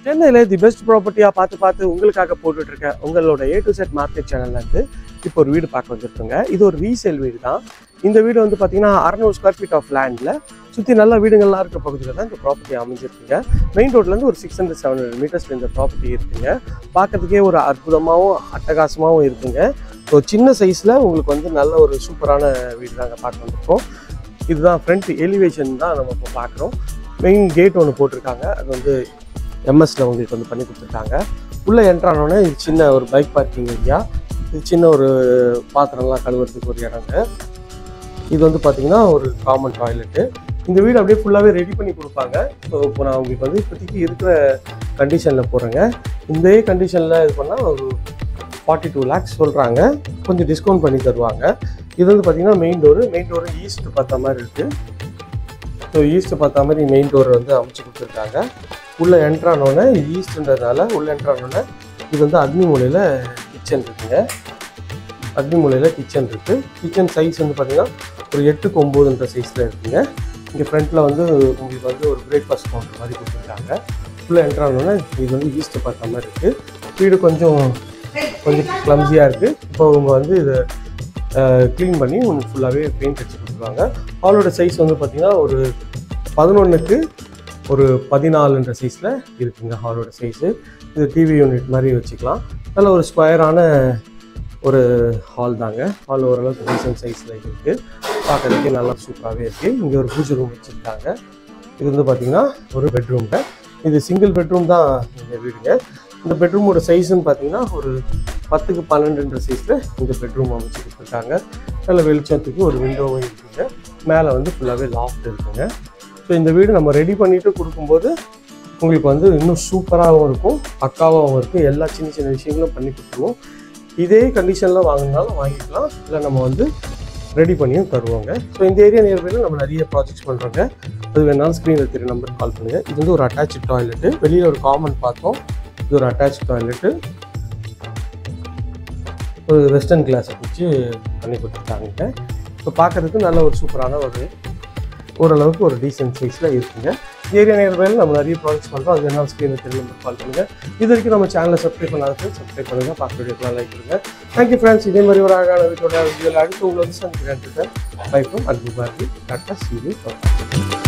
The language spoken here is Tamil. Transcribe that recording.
சென்னையில் தி பெஸ்ட் ப்ராப்பர்ட்டியாக பார்த்து பார்த்து உங்களுக்காக போட்டுட்டு இருக்க உங்களோட ஏ டு செட் மார்க்கெட் சேனல்லேருந்து இப்போ ஒரு வீடு பார்க்க வந்திருக்கோங்க இது ஒரு ரீசேல் வீடு தான் இந்த வீடு வந்து பார்த்தீங்கன்னா அறநூறு ஸ்கொயர் ஃபீட் ஆஃப் லேண்டில் சுற்றி நல்ல வீடுகள்லாம் இருக்க பகுதியில் தான் இந்த ப்ராப்பர்ட்டி அமைஞ்சிருக்குங்க மெயின் ரோட்லேருந்து ஒரு சிக்ஸ் ஹண்ட்ரட் செவன் ஹண்ட்ரட் மீட்டர்ஸில் இந்த ப்ராப்பர்ட்டி இருக்குங்க பார்க்கறதுக்கே ஒரு அற்புதமாகவும் அட்டகாசமாகவும் இருக்குங்க ஒரு சின்ன சைஸில் உங்களுக்கு வந்து நல்ல ஒரு சூப்பரான வீடு தாங்க பார்க்க வந்திருக்கோம் இதுதான் ஃப்ரண்ட் எலிவேஷன் தான் நம்ம இப்போ பார்க்குறோம் மெயின் கேட் ஒன்று போட்டிருக்காங்க அது வந்து எம்எஸ்ல உங்களுக்கு வந்து பண்ணி கொடுத்துருக்காங்க உள்ளே என்ட்ரானோடனே இது சின்ன ஒரு பைக் பார்க்கிங் ஏரியா இது சின்ன ஒரு பாத்திரம்லாம் கழுவுறதுக்கு ஒரு இடங்க இது வந்து பார்த்தீங்கன்னா ஒரு காமன் டாய்லெட்டு இந்த வீடு அப்படியே ஃபுல்லாகவே ரெடி பண்ணி கொடுப்பாங்க ஸோ இப்போ நான் உங்களுக்கு வந்து இப்போதைக்கு இருக்கிற கண்டிஷனில் போகிறேங்க இந்த கண்டிஷனில் இது பண்ணால் ஒரு ஃபார்ட்டி டூ லேக்ஸ் சொல்கிறாங்க கொஞ்சம் டிஸ்கவுண்ட் பண்ணி தருவாங்க இது வந்து பார்த்தீங்கன்னா main door main door east பார்த்த மாதிரி இருக்குது ஸோ ஈஸ்ட் பார்த்த மாதிரி மெயின் டோர் வந்து அமைச்சு கொடுத்துருக்காங்க உள்ளே என்ட்ரானோடனே ஈஸ்ட்ன்றதுனால உள்ளே என்ட்ரானோடனே இது வந்து அக்னி மூலையில் கிச்சன் இருக்குங்க அக்னி மூலையில் கிச்சன் இருக்குது கிச்சன் சைஸ் வந்து பார்த்தீங்கன்னா ஒரு எட்டுக்கு ஒம்போதுன்ற சைஸில் இருக்குங்க இங்கே ஃப்ரண்ட்டில் வந்து உங்களுக்கு வந்து ஒரு பிரேக்ஃபாஸ்ட் கவுண்டர் மாதிரி கொடுத்துருக்காங்க உள்ளே என்ட்ரானோடனே இது வந்து ஈஸ்ட் பார்த்த மாதிரி இருக்குது வீடு கொஞ்சம் கொஞ்சம் கிளம்ஸியாக இருக்குது இப்போ அவங்க வந்து இதை க்ளீன் பண்ணி உங்களுக்கு ஃபுல்லாகவே பெயிண்ட் அடிச்சு கொடுத்துருவாங்க ஹாலோட சைஸ் வந்து பார்த்திங்கன்னா ஒரு பதினொன்றுக்கு ஒரு பதினாலுன்ற சைஸில் இருக்குங்க ஹாலோட சைஸு இது டிவி யூனிட் மாதிரி வச்சுக்கலாம் நல்ல ஒரு ஸ்கொயரான ஒரு ஹால் தாங்க ஹால் ஓரளவுக்கு டீசன்ட் சைஸில் இருக்குது பார்க்கறதுக்கே நல்லா சூப்பராகவே இருக்குது இங்கே ஒரு பூஜை ரூம் வச்சுருக்காங்க இது வந்து பார்த்திங்கன்னா ஒரு பெட்ரூம்ங்க இது சிங்கிள் பெட்ரூம் தான் இந்த வீடுங்க இந்த பெட்ரூமோட சைஸ்ன்னு பார்த்தீங்கன்னா ஒரு பத்துக்கு பன்னெண்டுன்ற சைஸில் இந்த பெட்ரூம் அமைச்சு கொடுத்துருக்காங்க நல்ல வெளிச்சத்துக்கு ஒரு விண்டோவும் இருக்குங்க மேலே வந்து ஃபுல்லாகவே லாஃப்ட் இருக்குங்க ஸோ இந்த வீடு நம்ம ரெடி பண்ணிவிட்டு கொடுக்கும்போது உங்களுக்கு வந்து இன்னும் சூப்பராகவும் இருக்கும் பக்காவாகவும் இருக்கும் எல்லா சின்ன சின்ன விஷயங்களும் பண்ணி கொடுத்துருவோம் இதே கண்டிஷனில் வாங்கினாலும் வாங்கிக்கலாம் இல்லை நம்ம வந்து ரெடி பண்ணியும் தருவோங்க ஸோ இந்த ஏரியா நியர்பையில் நம்ம நிறைய ப்ராஜெக்ட்ஸ் பண்ணுறோங்க அது வேணாலும் ஸ்க்ரீனில் தெரிய நம்பர் கால் பண்ணுங்கள் இது வந்து ஒரு அட்டாச் டாய்லெட்டு வெளியில் ஒரு காமன் பார்த்தோம் இது ஒரு அட்டாச் டாய்லெட்டு ஒரு வெஸ்டர்ன் கிளாஸை வச்சு பண்ணி கொடுத்துருக்காங்க இப்போ பார்க்கறதுக்கு நல்ல ஒரு சூப்பரான ஒரு ஓரளவுக்கு ஒரு டீசென்ட் சைஸில் இருக்குங்க ஏரியா நியர்பையில் நம்ம நிறைய ப்ராஜெக்ட்ஸ் பண்ணுறோம் அது என்ன ஸ்க்ரீனில் தெரிய நம்பர் கால் பண்ணுங்கள் இது வரைக்கும் நம்ம சேனலை சப்ஸ்கிரைப் பண்ணாதது சப்ஸ்கிரைப் பண்ணுங்கள் பார்க்க வீடியோக்கெலாம் லைக் பண்ணுங்கள் தேங்க்யூ ஃப்ரெண்ட்ஸ் இதே மாதிரி ஒரு அழகான வீட்டோட வீடியோவில் அடுத்து உங்களை வந்து சந்திக்கிறேன் பை ஃப்ரம் அன்பு பாரதி டாட்டா சி